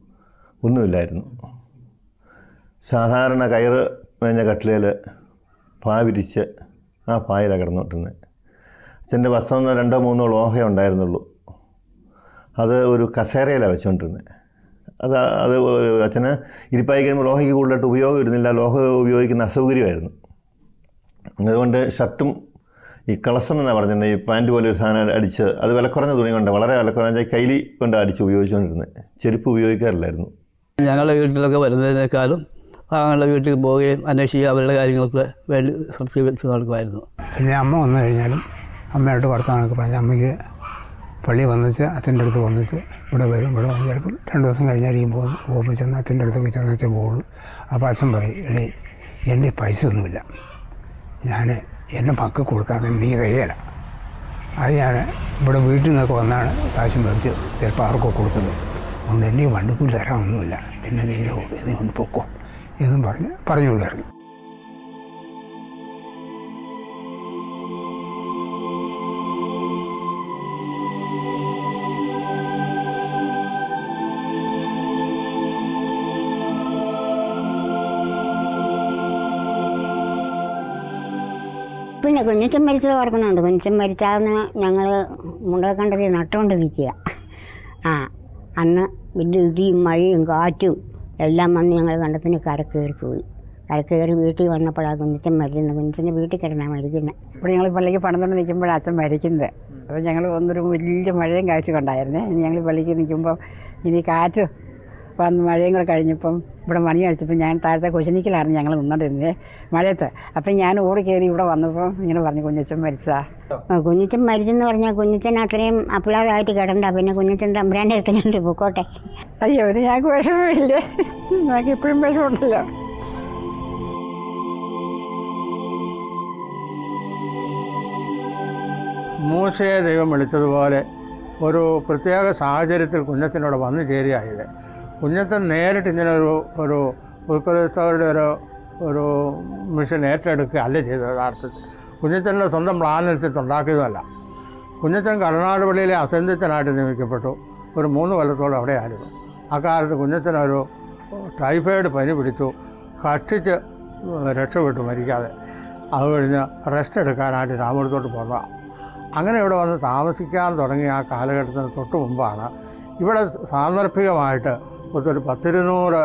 ഒന്നുമില്ലായിരുന്നു സാധാരണ കയറ് മേഞ്ഞ കട്ടിലേൽ പായ വിരിച്ച് ആ പായയിലാണ് കിടന്നുകൊണ്ടിരുന്നത് അച്ഛൻ്റെ വസ്ത്രം രണ്ടോ മൂന്നോ ലോഹേ ഉണ്ടായിരുന്നുള്ളൂ അത് ഒരു കസേരയിലാണ് വെച്ചുകൊണ്ടിരുന്നത് അത് അത് അച്ഛന് ഇരിപ്പായി കഴിയുമ്പോൾ ലോഹയ്ക്ക് കൂടുതലായിട്ട് ഉപയോഗം ഇടുന്നില്ല ലോഹ ഉപയോഗിക്കുന്ന അസൗകര്യമായിരുന്നു അതുകൊണ്ട് ഷർട്ടും ഈ കളസം എന്നാണ് പറഞ്ഞത് ഈ പാൻറ്റ് പോലെ ഒരു സാധനം അടിച്ച് അത് വിലക്കുറഞ്ഞ തുണി കൊണ്ട് വളരെ വിലക്കുറഞ്ഞ കൈലി കൊണ്ട് അടിച്ച് ഉപയോഗിച്ചുകൊണ്ടിരുന്നത് ചെരുപ്പ് ഉപയോഗിക്കാറില്ലായിരുന്നു ഞങ്ങളുടെ വീട്ടിലൊക്കെ വരുന്നതിനേക്കാളും പാവങ്ങളുടെ വീട്ടിൽ പോവുകയും അന്വേഷിക്കുക അവരുടെ കാര്യങ്ങൾക്ക് വേണ്ടി സംശയിച്ച് നടക്കുമായിരുന്നു പിന്നെ അമ്മ വന്നു കഴിഞ്ഞാലും അമ്മയായിട്ട് വർത്തമാനമൊക്കെ പറഞ്ഞ് അമ്മയ്ക്ക് പള്ളി വന്നിച്ച് അച്ഛൻ്റെ അടുത്ത് വന്നിച്ച് ഇവിടെ വരും ഇവിടെ വന്ന് ചിലപ്പം രണ്ട് ദിവസം കഴിഞ്ഞായിരിക്കും പോകുന്നു പോകുമ്പോൾ ചെന്ന് അച്ഛൻ്റെ അടുത്തൊക്കെ ചെന്ന് വെച്ചാൽ പോകുള്ളൂ അപ്പോൾ അച്ഛൻ പറയും എടേ എൻ്റെ പൈസ ഒന്നുമില്ല ഞാൻ എൻ്റെ മക്കൾ കൊടുക്കാതെ നീ തയ്യല അത് ഞാൻ ഇവിടെ വീട്ടിൽ നിന്നൊക്കെ വന്നാണ് കാശ് മേടിച്ച് ചിലപ്പോൾ ആർക്കോ കൊടുക്കുന്നത് അതുകൊണ്ട് എനിക്ക് വണ്ടിക്കൂലി തരാനൊന്നുമില്ല പിന്നെ നീ നീ കൊണ്ട് പൊക്കോ എന്നും പറഞ്ഞ് പറഞ്ഞു വിടുമായിരുന്നു പിന്നെ കുഞ്ഞച്ചൻ മരിച്ചത് ഓർക്കുന്നുണ്ട് കുഞ്ഞച്ചൻ മരിച്ചാന്ന് ഞങ്ങൾ മുണ്ടക്കണ്ടത്തിൽ നട്ടുകൊണ്ടിരിക്കുക ആ അന്ന് വലിയ ഇടിയും മഴയും കാറ്റും എല്ലാം വന്ന് ഞങ്ങൾ കണ്ടത്തിന് കര കയറി പോയി കര കയറി വീട്ടിൽ വന്നപ്പോഴാണ് കുഞ്ഞച്ചൻ മരിക്കുന്നത് കുഞ്ഞച്ചൻ്റെ വീട്ടിൽ കിടന്നാണ് മരിക്കുന്നത് ഇവിടെ ഞങ്ങൾ പള്ളിക്ക് പണിതുകൊണ്ട് നിൽക്കുമ്പോഴാണ് അച്ഛൻ മരിക്കുന്നത് അപ്പോൾ ഞങ്ങൾ ഒന്നൊരു വലിയ മഴയും കാറ്റും കണ്ടായിരുന്നേ ഇനി ഞങ്ങൾ പള്ളിക്ക് നിൽക്കുമ്പോൾ ഇനി കാറ്റ് വന്ന് മഴയും കൂടെ കഴിഞ്ഞപ്പം ഇവിടെ മണി അടിച്ചപ്പോൾ ഞാൻ താഴത്തെ കൊശനിക്കലായിരുന്നു ഞങ്ങൾ നിന്നോണ്ടിരുന്നത് മഴയത്ത് അപ്പം ഞാൻ ഓടി കയറി ഇവിടെ വന്നപ്പോൾ ഇങ്ങനെ പറഞ്ഞു കുഞ്ഞച്ചൻ മരിച്ചതാ ആ, കുഞ്ഞച്ചൻ മരിച്ചെന്ന് പറഞ്ഞാൽ കുഞ്ഞച്ചൻ അത്രയും അപ്ലാതായിട്ട് കിടണ്ട പിന്നെ കുഞ്ഞച്ചൻ തമ്പുരാൻ്റെ അടുത്ത് കണ്ട് പൊക്കോട്ടെ അയ്യോ ഇത് ഞങ്ങൾക്ക് വിഷമമില്ലേ ഞങ്ങൾക്ക് ഇപ്പോഴും വിഷമമുണ്ടല്ലോ മൂസയെ ദൈവം വിളിച്ചതുപോലെ ഒരു പ്രത്യേക സാഹചര്യത്തിൽ കുഞ്ഞത്തിനോട് വന്നു ചേരുകയായത് കുഞ്ഞത്തൻ നേരിട്ട് ഇങ്ങനെ ഒരു ഒരു ഉൾക്കൊള്ളിച്ചവരുടെ ഒരു ഒരു മിഷൻ ഏറ്റെടുക്കുക അല്ല ചെയ്തത് യഥാർത്ഥത്തിൽ കുഞ്ഞത്തൻ്റെ സ്വന്തം പ്ലാൻ അനുസരിച്ച് ഉണ്ടാക്കിയതുമല്ല കുഞ്ഞത്തൻ കടനാട് പള്ളിയിലെ അസന്ധിച്ചനായിട്ട് നിയമിക്കപ്പെട്ടു ഒരു മൂന്ന് കൊല്ലത്തോളം അവിടെയായിരുന്നു അക്കാലത്ത് കുഞ്ഞത്തിനൊരു ടൈഫോയിഡ് പനി പിടിച്ചു കഷ്ടിച്ച് രക്ഷപ്പെട്ടു മരിക്കാതെ അത് കഴിഞ്ഞ് റെസ്റ്റ് എടുക്കാനായിട്ട് രാമപുരത്തോട്ട് പോന്നതാണ് അങ്ങനെ ഇവിടെ വന്ന് താമസിക്കാൻ തുടങ്ങിയ ആ കാലഘട്ടത്തിന് തൊട്ട് മുമ്പാണ് ഇവിടെ സാന്ദർഭികമായിട്ട് ഒരു പത്തിരുന്നൂറ്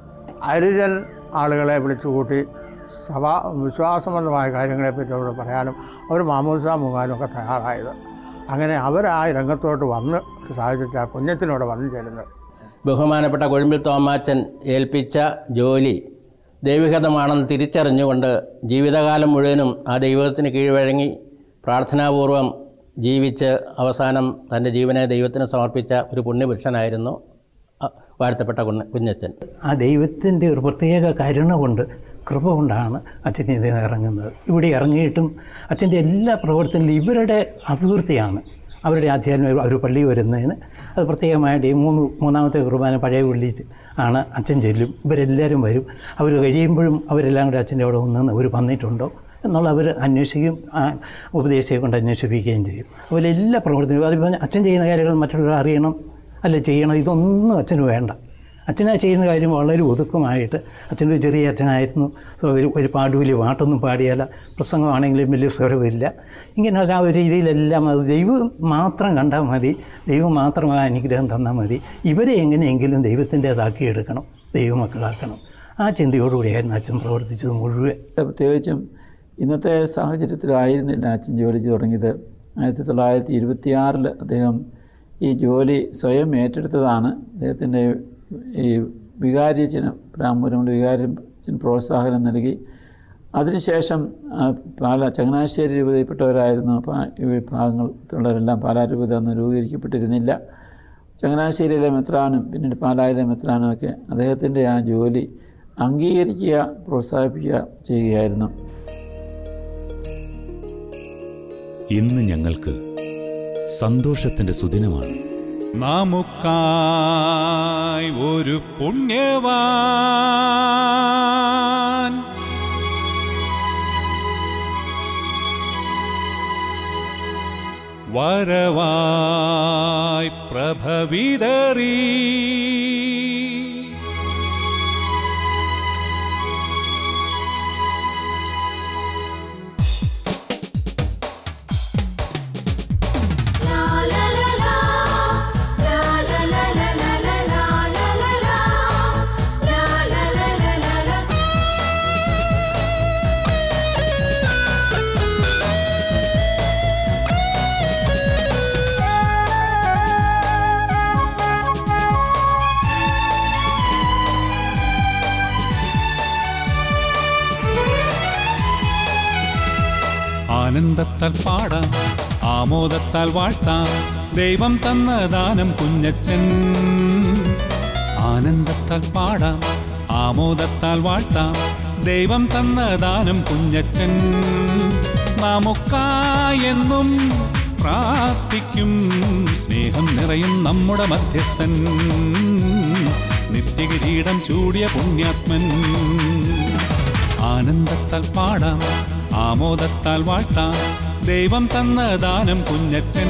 അരിജൻ ആളുകളെ വിളിച്ചു കൂട്ടി സഭാ വിശ്വാസബന്ധമായ കാര്യങ്ങളെപ്പറ്റി അവിടെ പറയാനും അവർ മാമൂസ മുഖാനും ഒക്കെ തയ്യാറായത് അങ്ങനെ അവർ ആ രംഗത്തോട്ട് വന്ന് ഒരു സാഹചര്യത്തിൽ ആ കുഞ്ഞത്തിനോട് വന്നു ചേരുന്നത് ബഹുമാനപ്പെട്ട കൊഴുമ്പിൽ തോമാച്ചൻ ഏൽപ്പിച്ച ജോലി ദൈവികതമാണെന്ന് തിരിച്ചറിഞ്ഞുകൊണ്ട് ജീവിതകാലം മുഴുവനും ആ ദൈവത്തിന് കീഴ്വഴങ്ങി പ്രാർത്ഥനാപൂർവം ജീവിച്ച് അവസാനം തൻ്റെ ജീവനെ ദൈവത്തിന് സമർപ്പിച്ച ഒരു പുണ്യപുരുഷനായിരുന്നു അ, വാഴ്ത്തപ്പെട്ട കുഞ്ഞ കുഞ്ഞച്ചൻ ആ ദൈവത്തിൻ്റെ ഒരു പ്രത്യേക കരുണ കൊണ്ട് കൃപ കൊണ്ടാണ് അച്ഛൻ ഇതിൽ ഇറങ്ങുന്നത് ഇവിടെ ഇറങ്ങിയിട്ടും അച്ഛൻ്റെ എല്ലാ പ്രവർത്തനത്തിലും ഇവരുടെ അഭിവൃദ്ധിയാണ് അവരുടെ ആധ്യാത്മിക അവർ പള്ളി വരുന്നതിന് അത് പ്രത്യേകമായിട്ട് ഈ മൂന്ന് മൂന്നാമത്തെ കുർബാന പഴയ പള്ളി ആണ് അച്ഛൻ ചെല്ലും ഇവരെല്ലാവരും വരും അവർ കഴിയുമ്പോഴും അവരെല്ലാം കൂടെ അച്ഛൻ്റെ അവിടെ വന്ന് അവർ വന്നിട്ടുണ്ടോ എന്നുള്ള അവർ അന്വേഷിക്കുകയും ആ ഉപദേശിയെ കൊണ്ട് അന്വേഷിപ്പിക്കുകയും ചെയ്യും അതുപോലെ എല്ലാ പ്രവർത്തനവും അതിപ്പോൾ അച്ഛൻ ചെയ്യുന്ന കാര്യങ്ങൾ മറ്റുള്ളവർ അറിയണം അല്ല ചെയ്യണം ഇതൊന്നും അച്ഛന് വേണ്ട അച്ഛനാ ചെയ്യുന്ന കാര്യം വളരെ ഒതുക്കമായിട്ട് അച്ഛനൊരു ചെറിയ അച്ഛനായിരുന്നു സോ ഒരു ഒരു പാട്ട് വലിയ പാട്ടൊന്നും പാടിയാല പ്രസംഗമാണെങ്കിലും വലിയ സ്വരമില്ല ഇങ്ങനെ ആ ഒരു രീതിയിലെല്ലാം അത് ദൈവം മാത്രം കണ്ടാൽ മതി ദൈവം മാത്രം ആ അനുഗ്രഹം തന്നാൽ മതി ഇവരെ എങ്ങനെയെങ്കിലും ദൈവത്തിൻ്റേതാക്കി എടുക്കണം ദൈവമക്കളാക്കണം ആ ചിന്തയോടുകൂടിയായിരുന്നു അച്ഛൻ പ്രവർത്തിച്ചത് മുഴുവൻ പ്രത്യേകിച്ചും ഇന്നത്തെ സാഹചര്യത്തിലായിരുന്നില്ല അച്ഛൻ ജോലി തുടങ്ങിയത് ആയിരത്തി തൊള്ളായിരത്തി ഇരുപത്തിയാറിൽ അദ്ദേഹം ഈ ജോലി സ്വയം ഏറ്റെടുത്തതാണ് അദ്ദേഹത്തിൻ്റെ ഈ വികാരിയച്ചന് ബ്രാഹ്മണരുടെ വികാരിയച്ചന് പ്രോത്സാഹനം നൽകി അതിനുശേഷം ആ, പാല ചങ്ങനാശ്ശേരി രൂപതയിൽപ്പെട്ടവരായിരുന്നു പാ- ഈ വിഭാഗങ്ങളിലുള്ളവരെല്ലാം പാലാ രൂപത അന്ന് രൂപീകരിക്കപ്പെട്ടിരുന്നില്ല ചങ്ങനാശ്ശേരിയിലെ മെത്രാനും പിന്നീട് പാലായിലെ മെത്രാനും ഒക്കെ അദ്ദേഹത്തിൻ്റെ ആ ജോലി അംഗീകരിക്കുക പ്രോത്സാഹിപ്പിക്കുക ചെയ്യുകയായിരുന്നു ഇന്ന് ഞങ്ങൾക്ക് സന്തോഷത്തിന്റെ സുദിനമാണ് നമുക്കായി ഒരു പുണ്യവാൻ വരവായി പ്രഭവിതറി ആനന്ദത്താൽ പാടാം ആമോദത്താൽ വാഴ്ത്താം ദൈവം തന്ന ദാനം കുഞ്ഞച്ചൻ ആനന്ദത്താൽ പാടാം ആമോദത്താൽ വാഴ്ത്താം ദൈവം തന്ന ദാനം കുഞ്ഞച്ചൻ നമുക്കായെന്നും പ്രാർത്ഥിക്കും സ്നേഹം നിറയും നമ്മുടെ മധ്യസ്ഥൻ നിത്യകിരീടം ചൂടിയ പുണ്യാത്മൻ ആനന്ദത്താൽ പാടാം ആമോദത്താൽ വാഴ്ത്താം ദൈവം തന്ന ദാനം കുഞ്ഞച്ചൻ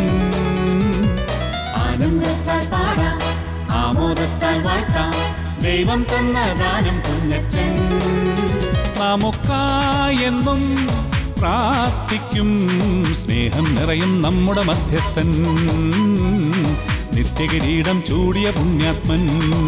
ആനന്ദത്താൽ പാടാം ആമോദത്താൽ വാഴ്ത്താം ദൈവം തന്ന ദാനം കുഞ്ഞച്ചൻ നമുക്കായെന്നും പ്രാർത്ഥിക്കും സ്നേഹം നിറയും നമ്മുടെ മധ്യസ്ഥൻ നിത്യകിരീടം ചൂടിയ പുണ്യാത്മൻ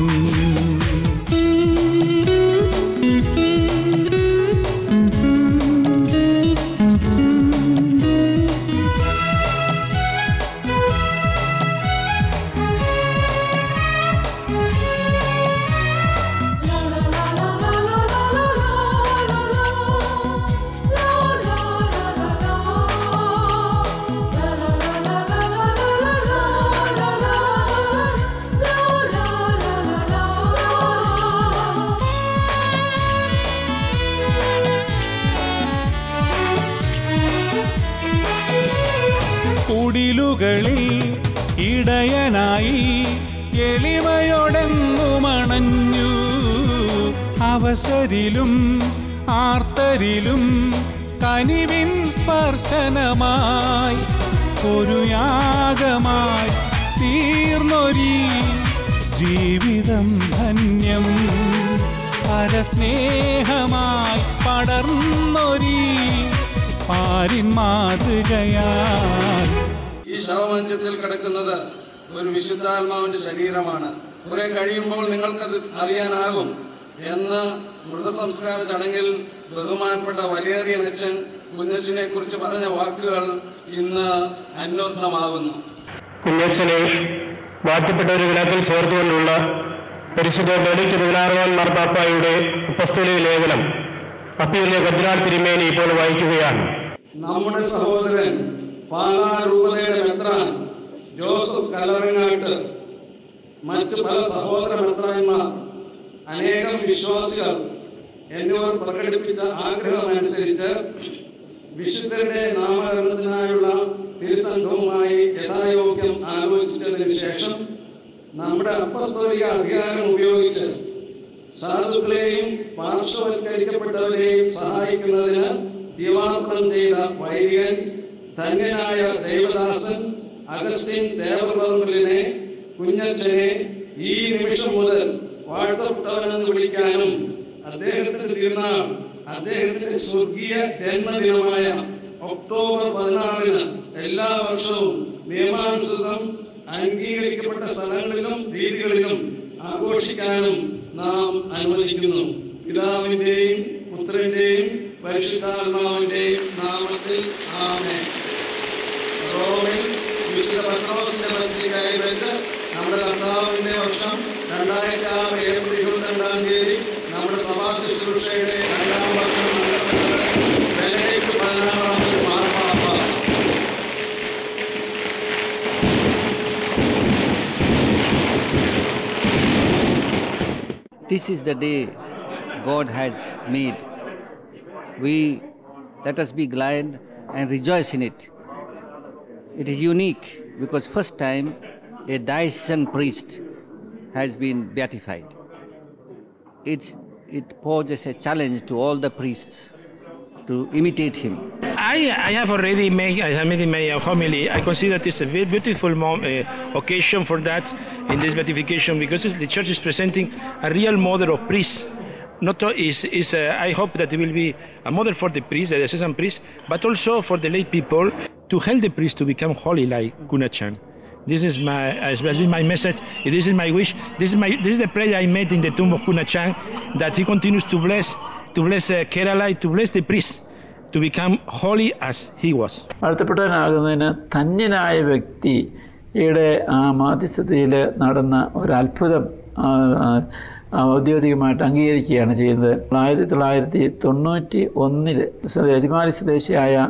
കുടിലുകളിൽ ഇടയനായി എളിമയോടെന്നുമണഞ്ഞു അവസരിലും ആർത്തരിലും കനിവിൻ സ്പർശനമായി ഒരു യാഗമായി തീർന്നൊരി ജീവിതം ധന്യം പരസ്നേഹമായി പടർന്നൊരി പാരിൻ മാതൃകയാൽ ഈ ശവമഞ്ചത്തിൽ കിടക്കുന്നത് ഒരു വിശുദ്ധാത്മാവിന്റെ ശരീരമാണ് കുറെ കഴിയുമ്പോൾ നിങ്ങൾക്കത് അറിയാനാകും എന്ന് മൃതസംസ്കാര ചടങ്ങിൽ ബഹുമാനപ്പെട്ട വലിയേറിയ അച്ഛൻ കുഞ്ഞച്ചനെ കുറിച്ച് പറഞ്ഞ വാക്കുകൾ ഇന്ന് അന്വർത്ഥമാകുന്നു കുഞ്ഞച്ചനെ വാഴ്ത്തപ്പെട്ട ഒരു ദിനത്തിൽ ചേർത്തുകൊണ്ടുള്ള പരിശുദ്ധ ബെഡിറ്റ് പതിനാറാം മാർപ്പാപ്പായുടെ ഉപസ്ഥലി ലേഖനം അപ്പീലിലെ ഗദ്രാൾ തിരുമേനി ഇപ്പോൾ വായിക്കുകയാണ് നമ്മുടെ സഹോദരൻ പാലാ രൂപതയുടെ മെത്രാൻ ജോസഫ് കലറങ്ങാട്ട് മറ്റു പല സഹോദര മെത്രാന്മാർ അനേകം വിശ്വാസികൾ എന്നിവർ പ്രകടിപ്പിച്ച ആഗ്രഹമനുസരിച്ച് വിശുദ്ധരുടെ നാമകരണത്തിനായുള്ള തിരുസംഘവുമായി യഥായോഗ്യം ആലോചിച്ചതിന് ശേഷം നമ്മുടെ അപ്പസ്തോലിക അധികാരം ഉപയോഗിച്ച് സാധുക്കളെയും പാർശ്വവൽക്കരിക്കപ്പെട്ടവരെയും സഹായിക്കുന്നതിന് ദിവാർപ്പണം ചെയ്ത വൈദികൻ ധന്യനായ ദേവദാസൻ അഗസ്റ്റിൻ ദേവവർമ്മലിനെ കുഞ്ഞച്ചനെ ഈ നിമിഷം മുതൽ വാഴ്ത്തപ്പെട്ടവനെന്ന് വിളിക്കാനും അദ്ദേഹത്തിന്റെ തിരുനാൾ അദ്ദേഹത്തിന്റെ സ്വർഗീയ ജന്മദിനമായ ഒക്ടോബർ പതിനാറിന് എല്ലാ വർഷവും നിയമാനുസൃതം അംഗീകരിക്കപ്പെട്ട സ്ഥലങ്ങളിലും രീതികളിലും ആഘോഷിക്കാനും നാം അനുവദിക്കുന്നു പിതാവിൻ്റെയും പുത്രൻ്റെയും പരിശുദ്ധാത്മാവിൻ്റെയും നാമത്തിൽ ആമേ റോമിൽ വിശുദ്ധ പത്രോസിന്റെ ബസിലിക്കായി വെച്ച് നമ്മുടെ കർത്താവിന്റെ വർഷം രണ്ടായിരത്തി ആറ് ഏപ്രിൽ ഇരുപത്തിരണ്ടാം തീയതി നമ്മുടെ സഭാ ശുശ്രൂഷയുടെ രണ്ടാം വർഷം നൽകപ്പെട്ടത് ബെനഡിക്ട് പതിനാറാമത് മാർപ്പാപ്പ This is the day God has made. We let us be glad and rejoice in it. It is unique because first time a diocesan priest has been beatified. It's, it poses a challenge to all the priests to imitate him. I, I have already made I have made my homily. I consider this a very beautiful mom, uh, occasion for that in this beatification because the church is presenting a real model of priests. Not o- is is uh, I hope that it will be a model for the priests, the diocesan priests, but also for the lay people to help the priests to become holy like Kunachan. This is my uh, this is my message. This is my wish. This is my this is the prayer I made in the tomb of Kunachan that he continues to bless to bless uh, Kerala, to bless the priests to become holy as he was. വാഴ്ത്തപ്പെട്ടവനാകുന്നതിന് ധന്യനായ വ്യക്തിയുടെ ആ മാധ്യസ്ഥതയിൽ നടന്ന ഒരു അത്ഭുതം ആ, ആ, ഔദ്യോഗികമായിട്ട് അംഗീകരിക്കുകയാണ് ചെയ്യുന്നത് ആയിരത്തി തൊള്ളായിരത്തി തൊണ്ണൂറ്റി ഒന്നിൽ എരുമാലി സ്വദേശിയായ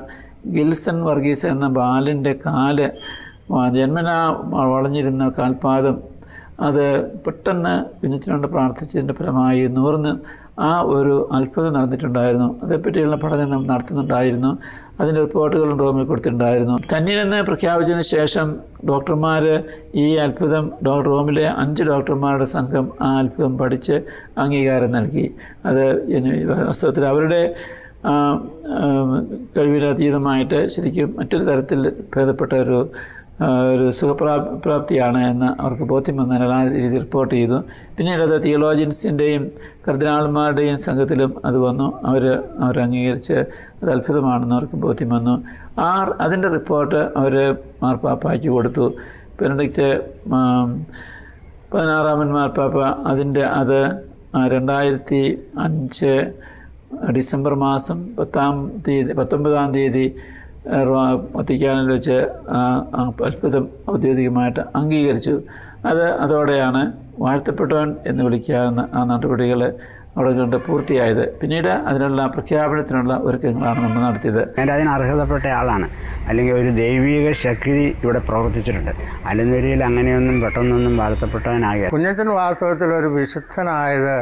ഗിൽസൺ വർഗീസ് എന്ന ബാലൻ്റെ കാല് വ- ജന്മനാ വളഞ്ഞിരുന്ന കാൽപാദം അത് പെട്ടെന്ന് കുഞ്ഞിച്ചിനോട് പ്രാർത്ഥിച്ചതിൻ്റെ ഫലമായി നൂറിന് ആ ഒരു അത്ഭുതം നടന്നിട്ടുണ്ടായിരുന്നു അതേപ്പറ്റിയുള്ള പഠനം നടത്തുന്നുണ്ടായിരുന്നു അതിൻ്റെ റിപ്പോർട്ടുകളും റോമിൽ കൊടുത്തിട്ടുണ്ടായിരുന്നു തന്നിലെന്ന് പ്രഖ്യാപിച്ചതിന് ശേഷം ഡോക്ടർമാർ ഈ അത്ഭുതം ഡോ റോമിലെ അഞ്ച് ഡോക്ടർമാരുടെ സംഘം ആ അത്ഭുതം പഠിച്ച് അംഗീകാരം നൽകി അത് ഇനി വാസ്തവത്തിൽ അവരുടെ ആ, ആ, കഴിവിനതീതമായിട്ട് ശരിക്കും മറ്റൊരു തരത്തിൽ ഭേദപ്പെട്ട ഒരു ആ, ഒരു സുഖപ്രാ പ്രാപ്തിയാണ് എന്ന് അവർക്ക് ബോധ്യം വന്നതിനാൽ ആ രീതി റിപ്പോർട്ട് ചെയ്തു പിന്നീട് അത് തിയോളോജിയൻസിൻ്റെയും കർദിനാൾമാരുടെയും സംഘത്തിലും അത് വന്നു അവർ അവർ അംഗീകരിച്ച് അത് അത്ഭുതമാണെന്ന് അവർക്ക് ബോധ്യം വന്നു ആ അതിൻ്റെ റിപ്പോർട്ട് അവർ മാർപ്പാപ്പായ്ക്ക് കൊടുത്തു ബെനഡിക്റ്റ് ആ, പതിനാറാമൻ മാർപ്പാപ്പ അതിൻ്റെ അത് ആ, രണ്ടായിരത്തി അഞ്ച് ഡിസംബർ മാസം പത്താം തീയതി പത്തൊമ്പതാം തീയതി ആ, റോ- വത്തിക്കാനിൽ വെച്ച് ആ ആ അത്ഭുതം ഔദ്യോഗികമായിട്ട് അംഗീകരിച്ചു അത് അതോടെയാണ് വാഴ്ത്തപ്പെട്ടവൻ എന്ന് വിളിക്കാവുന്ന ആ നടപടികൾ അവിടെ കൊണ്ട് പൂർത്തിയായത് പിന്നീട് അതിനുള്ള പ്രഖ്യാപനത്തിനുള്ള ഒരുക്കങ്ങളാണ് നമ്മൾ നടത്തിയത് ഞാൻ അതിന് അർഹതപ്പെട്ട ആളാണ് അല്ലെങ്കിൽ ഒരു ദൈവിക ശക്തി ഇവിടെ പ്രവർത്തിച്ചിട്ടുണ്ട് അല്ലെന്നൊരിയിൽ അങ്ങനെയൊന്നും പെട്ടെന്നൊന്നും വാഴ്ത്തപ്പെട്ടവനാകില്ല കുഞ്ഞച്ചൻ വാസ്തവത്തിൽ ഒരു വിശുദ്ധനായത്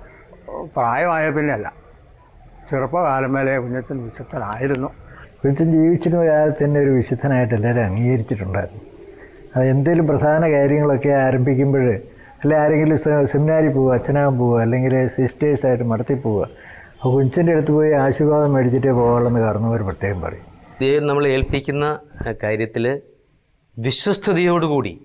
പ്രായമായ പിന്നെയല്ല ചെറുപ്പകാലം വരെ കുഞ്ഞച്ചൻ വിശുദ്ധനായിരുന്നു കുഞ്ചൻ ജീവിച്ചിരുന്ന കാലത്ത് തന്നെ ഒരു വിശുദ്ധനായിട്ട് എല്ലാവരും അംഗീകരിച്ചിട്ടുണ്ടായിരുന്നു അത് എന്തെങ്കിലും പ്രധാന കാര്യങ്ങളൊക്കെ ആരംഭിക്കുമ്പോൾ അല്ലെ ആരെങ്കിലും സെ- സെമിനാരിൽ പോവുക അച്ഛനാകാൻ പോവുക അല്ലെങ്കിൽ സിസ്റ്റേഴ്സായിട്ട് മടത്തിൽ പോവുക അപ്പോൾ കുഞ്ചൻ്റെ അടുത്ത് പോയി ആശീർവാദം മേടിച്ചിട്ടേ പോകാമെന്ന് കാരണവർ പ്രത്യേകം പറയും ദൈവം നമ്മളെ ഏൽപ്പിക്കുന്ന കാര്യത്തിൽ വിശ്വസ്തയോടുകൂടി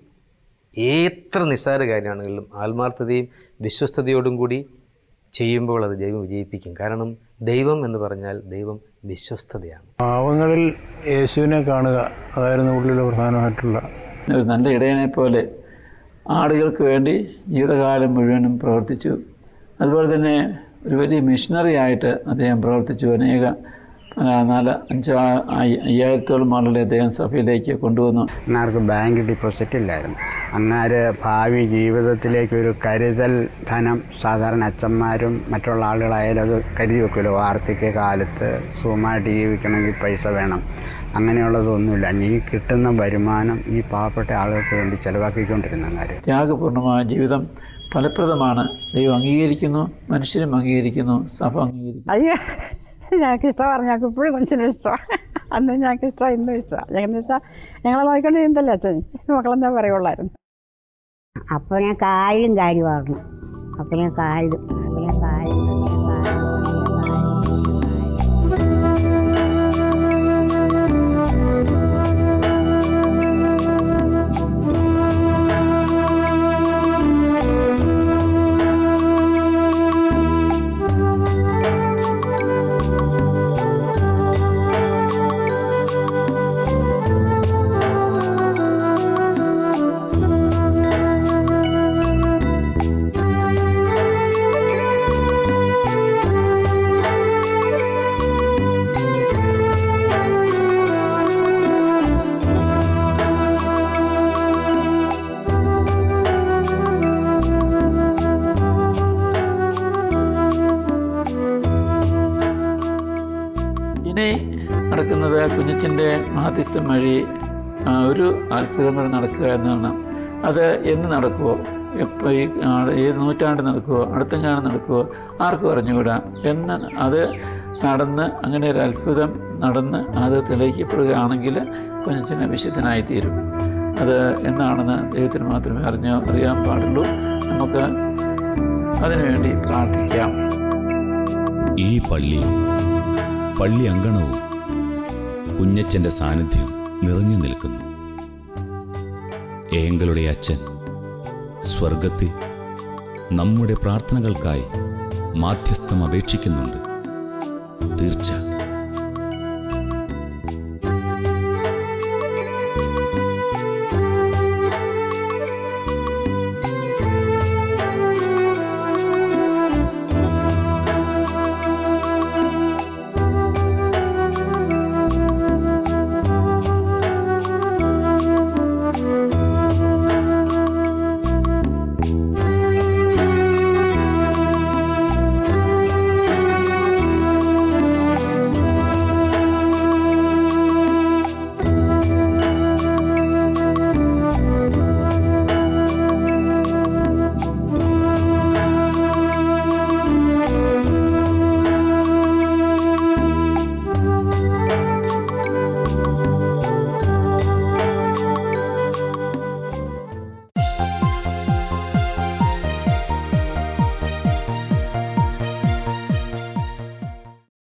എത്ര നിസ്സാര കാര്യമാണെങ്കിലും ആത്മാർത്ഥതയും വിശ്വസ്തയോടും കൂടി ചെയ്യുമ്പോൾ അത് ദൈവം വിജയിപ്പിക്കും കാരണം ദൈവം എന്ന് പറഞ്ഞാൽ ദൈവം വിശ്വസ്തതയാണ് പാവങ്ങളിൽ യേശുവിനെ കാണുക അതായിരുന്നു ഉള്ളിലെ പ്രധാനമായിട്ടുള്ള ഒരു നല്ല ഇടയനെ പോലെ ആടുകൾക്ക് വേണ്ടി ജീവിതകാലം മുഴുവനും പ്രവർത്തിച്ചു അതുപോലെ തന്നെ ഒരു വലിയ മിഷണറി ആയിട്ട് അദ്ദേഹം പ്രവർത്തിച്ചു അനേക ആ, നാല് അഞ്ച് ആ- അയ്യ- അയ്യായിരത്തോളം ആളുകളെ അദ്ദേഹം സഭയിലേക്ക് കൊണ്ടുവന്നു അങ്ങാർക്ക് ബാങ്ക് ഡിപ്പോസിറ്റ് ഇല്ലായിരുന്നു അങ്ങാര് ഭാവി ജീവിതത്തിലേക്ക് ഒരു കരുതൽ ധനം സാധാരണ അച്ഛന്മാരും മറ്റുള്ള ആളുകളായാലും അത് കരുതി വെക്കുമല്ലോ വാർദ്ധക്യ കാലത്ത് സുഖമായിട്ട് ജീവിക്കണമെങ്കിൽ പൈസ വേണം അങ്ങനെയുള്ളതൊന്നുമില്ല നീ കിട്ടുന്ന വരുമാനം ഈ പാവപ്പെട്ട ആളുകൾക്ക് വേണ്ടി ചിലവാക്കിക്കൊണ്ടിരുന്ന അങ്ങാര് ത്യാഗപൂർണമായ ജീവിതം ഫലപ്രദമാണ് ദൈവം അംഗീകരിക്കുന്നു മനുഷ്യരും അംഗീകരിക്കുന്നു സഭ അംഗീകരിക്കുന്നു അയ്യോ ഞങ്ങൾക്ക് ഇഷ്ടമാണ് ഞങ്ങൾക്ക് ഇപ്പോഴും കൊച്ചിനും ഇഷ്ടമാണ് അന്ന് ഞങ്ങൾക്ക് ഇഷ്ടമാണ് ഇന്നും ഇഷ്ടമാണ് ഞങ്ങളെന്ന് വെച്ചാൽ ഞങ്ങളെ നോക്കിക്കൊണ്ടിരുന്നല്ലേ അച്ഛൻ മക്കളെന്താ പറയുള്ളായിരുന്നു അപ്പോൾ ഞാൻ കായലും കാര്യമായിരുന്നു അപ്പോൾ ഞാൻ കായലും അപ്പോൾ ഞാൻ കായലും ഇനി നടക്കുന്നത് കുഞ്ഞച്ചൻ്റെ മാധ്യസ്ഥം വഴി ആ, ഒരു അത്ഭുതങ്ങൾ നടക്കുക എന്നാണ് അത് എന്ന് നടക്കുമോ എപ്പോൾ ഈ ആ- ഏത് നൂറ്റാണ്ട് നടക്കുമോ അടുത്തെങ്ങാണ് നടക്കുമോ ആർക്കും അറിഞ്ഞുകൂടാ എന്ന് അത് നടന്ന് അങ്ങനെ ഒരു അത്ഭുതം നടന്ന് അത് തെളിയിക്കപ്പെടുകയാണെങ്കിൽ കുഞ്ഞച്ചന് വിശുദ്ധനായി തീരും അത് എന്നാണെന്ന് ദൈവത്തിന് മാത്രമേ അറിഞ്ഞ അറിയാൻ പാടുള്ളൂ നമുക്ക് അതിനുവേണ്ടി പ്രാർത്ഥിക്കാം ഈ പള്ളി പള്ളി അങ്കണവും കുഞ്ഞച്ചൻ്റെ സാന്നിധ്യം നിറഞ്ഞു നിൽക്കുന്നു ഏങ്ങളുടെ അച്ഛൻ സ്വർഗത്തിൽ നമ്മുടെ പ്രാർത്ഥനകൾക്കായി മാധ്യസ്ഥം അപേക്ഷിക്കുന്നുണ്ട് തീർച്ച